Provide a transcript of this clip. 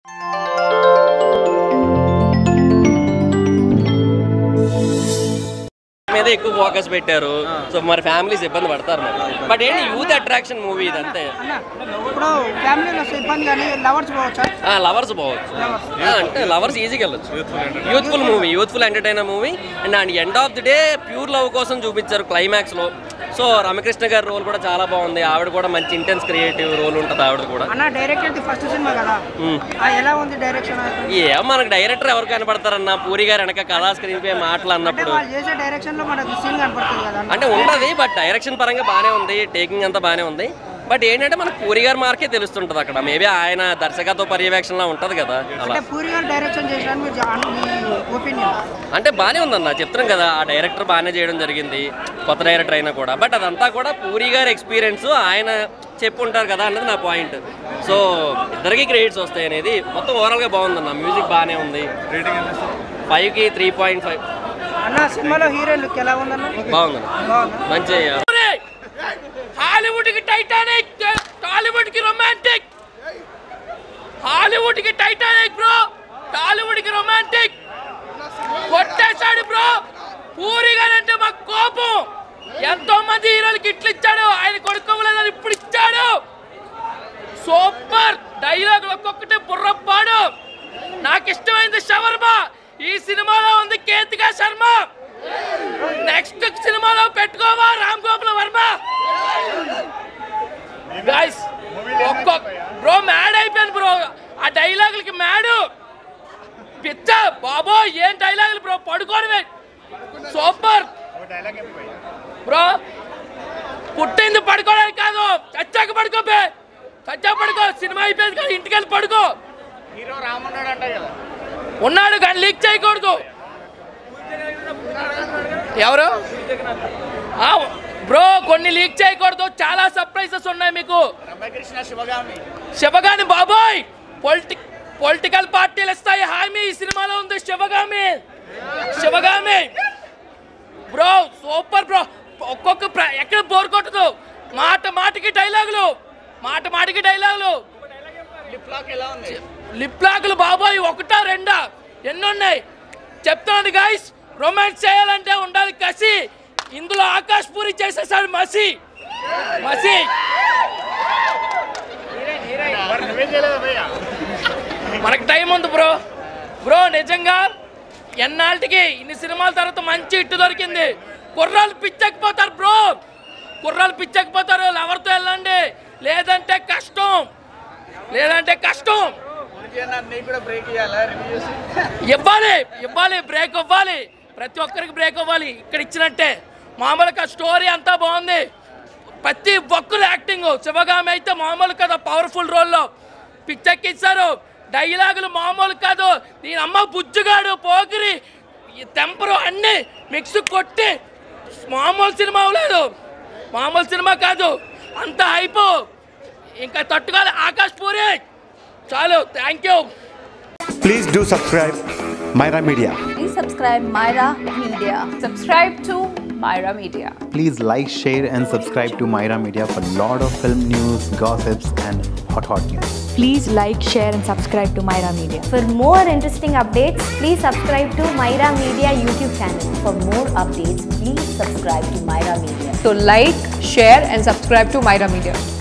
మీద ఎక్కువ ఫోకస్ పెట్టారు సో మరి ఫ్యామిలీస్ ఇబ్బంది పడతారు మరి బట్ ఏంటి యూత్ అట్రాక్షన్ మూవీ ఇది అంతే అన్న ఇప్పుడు ఫ్యామిలీలో వస్తే ఇబ్బంది కానీ లవర్స్ పోవచ్చా లవర్స్ పోవచ్చు ఆ, అంటే లవర్స్ ఈజీగా వెళ్ళొచ్చు youthful movie youthful entertainer movie and and end of the day pure love కోసం చూపించారు క్లైమాక్స్ లో సో రమకృష్ణ గారి రోల్ కూడా చాలా బాగుంది ఆవిడ కూడా మంచి ఇంటెన్స్ క్రియేటివ్ రోల్ ఉంటుంది ఆవిడ కూడా అన్న డైరెక్టర్ ఫస్ట్ సినిమా కదా మ్మ్. ఆ ఎలా ఉంది డైరెక్షన్ ఏ మనకు డైరెక్టర్ ఎవరు కనపడతారన్న పూరి గారు వెనక కథా స్క్రీన్ పే మాటలు అంటే అన్నప్పుడు వాళ్ళు చేసే డైరెక్షన్ లో మనకు సీన్ కనపడుతుంది కదా అన్న అంటే ఉండదు బట్ డైరెక్షన్ పరంగా బాగానే ఉంది టేకింగ్ అంతా బాగానే ఉంది బట్ ఏంటంటే మనకు పూరి గారి మార్కే తెలుస్తుంటది అక్కడ మేబీ ఆయన దర్శకత్వ పర్యవేక్షణలో ఉంటది కదా అలా అంటే పూరి గారు డైరెక్షన్ చేసిన మీరు జా- మీ ఒపీనియన్ అంటే బాగానే ఉందన్న చెప్తున్నాం కదా ఆ డైరెక్టర్ బాగానే చేయడం జరిగింది కొత్త డైరెక్టర్ అయినా కూడా బట్ అదంతా కూడా పూరి గారి ఎక్స్పీరియన్స్ ఆయన చెప్పుంటారు కదా అన్నది నా పాయింట్ సో ఇద్దరికి క్రెడిట్స్ వస్తాయి అనేది మొత్తం ఓవరాల్గా బాగుందన్న మ్యూజిక్ బాగానే ఉంది ఫైవ్కి త్రీ పాయింట్ ఫైవ్ అన్న సినిమాలో హీరోయిన్ లుక్ ఎలా ఉందన్న బాగుందన్న బాగుందా మంచి హాలీవుడ్ కి టైటానిక్ టాలీవుడ్ కి రొమాంటిక్ హాలీవుడ్ కి టైటానిక్ బ్రో టాలీవుడ్ కి రొమాంటిక్ కొట్టేశాడు బ్రో పూరి గారంటే మాకు కోపం ఎంతో మంది హీరోలకి ఇట్లు ఇచ్చాడు ఆయన కొడుకోవలేదని ఇప్పుడు ఇచ్చాడు సూపర్ డైలాగ్ ఒక్కొక్కటి బుర్రప్పాడు నాకు ఇష్టమైంది షవర్మ ఈ సినిమాలో ఉంది కేతికా శర్మ నెక్స్ట్ సినిమాలో పెట్టుకోవా రామ్ గోపాల్ వర్మ గైస్ ఒక్కొక్క బ్రో మ్యాడ్ అయిపోయింది బ్రో ఆ డైలాగులకి మ్యాడు పిచ్చ బాబో ఏం డైలాగులు బ్రో పడుకోవడమే సూపర్ బ్రో పుట్టింది పడుకోవడానికి కాదు చచ్చాక పడుకోబే చచ్చాక పడుకో సినిమా అయిపోయింది కదా ఇంటికి వెళ్ళి పడుకో ఉన్నాడు కానీ లీక్ చేయకూడదు ఎవరు ఆ, బ్రో కొన్ని లీక్ చేయకూడదు చాలా సర్ప్రైజెస్ ఉన్నాయి మీకు శివగామి బాబోయ్ పొలిటి పొలిటికల్ పార్టీలు ఇస్తాయి హామీ ఈ సినిమాలో ఉంది Sivagami Sivagami bro super bro ఒక్కొక్క ప్ర- ఎక్కడ బోర్ కొట్టదు మాట మాటకి డైలాగులు మాట మాటకి డైలాగులు లిప్ లాక్లు బాబోయ్ ఒకటా రెండా ఎన్ని ఉన్నాయి చెప్తాను గైస్ రొమాన్స్ చేయాలంటే ఉండాలి కసి ఇందులో ఆకాశ్ పూరి చేసేసాడు మసి మసి మనకు టైం ఉంది బ్రో బ్రో నిజంగా ఎన్నాళ్ళకి ఇన్ని సినిమాల తర్వాత మంచి ఇట్టు దొరికింది కుర్రాలు పిచ్చకపోతారు బ్రో కుర్రాలు పిచ్చకపోతారు ఎవరితో వెళ్ళండి లేదంటే కష్టం లేదంటే కష్టం ఇవ్వాలి ఇవ్వాలి బ్రేక్ ఇవ్వాలి ప్రతి ఒక్కరికి బ్రేక్ ఇవ్వాలి ఇక్కడ ఇచ్చినట్టే మామూలుగా స్టోరీ అంతా బాగుంది ప్రతి ఒక్కరు యాక్టింగ్ శివగామి అయితే మామూలు కదా పవర్ఫుల్ రోల్లో పిచ్చెక్కిచ్చారు డైలాగులు మామూలు కాదు దీని అమ్మ బుజ్జుగాడు పోకిరి ఈ తెంపరు అన్ని మిక్స్ కొట్టి మామూలు సినిమా లేదు మామూలు సినిమా కాదు అంత హైపు ఇంకా తట్టుకోవాలి ఆకాశ్ పూరి చాలు thank you Please do subscribe Myra Media. Please subscribe Myra Media. Subscribe to Myra Media. Please like, share, and subscribe to Myra Media for lot of film news, gossips, and hot hot news. Please like, share, and subscribe to Myra Media. For more interesting updates, please subscribe to Myra Media YouTube channel. For more updates, please subscribe to Myra Media. So, like, share, and subscribe to Myra Media.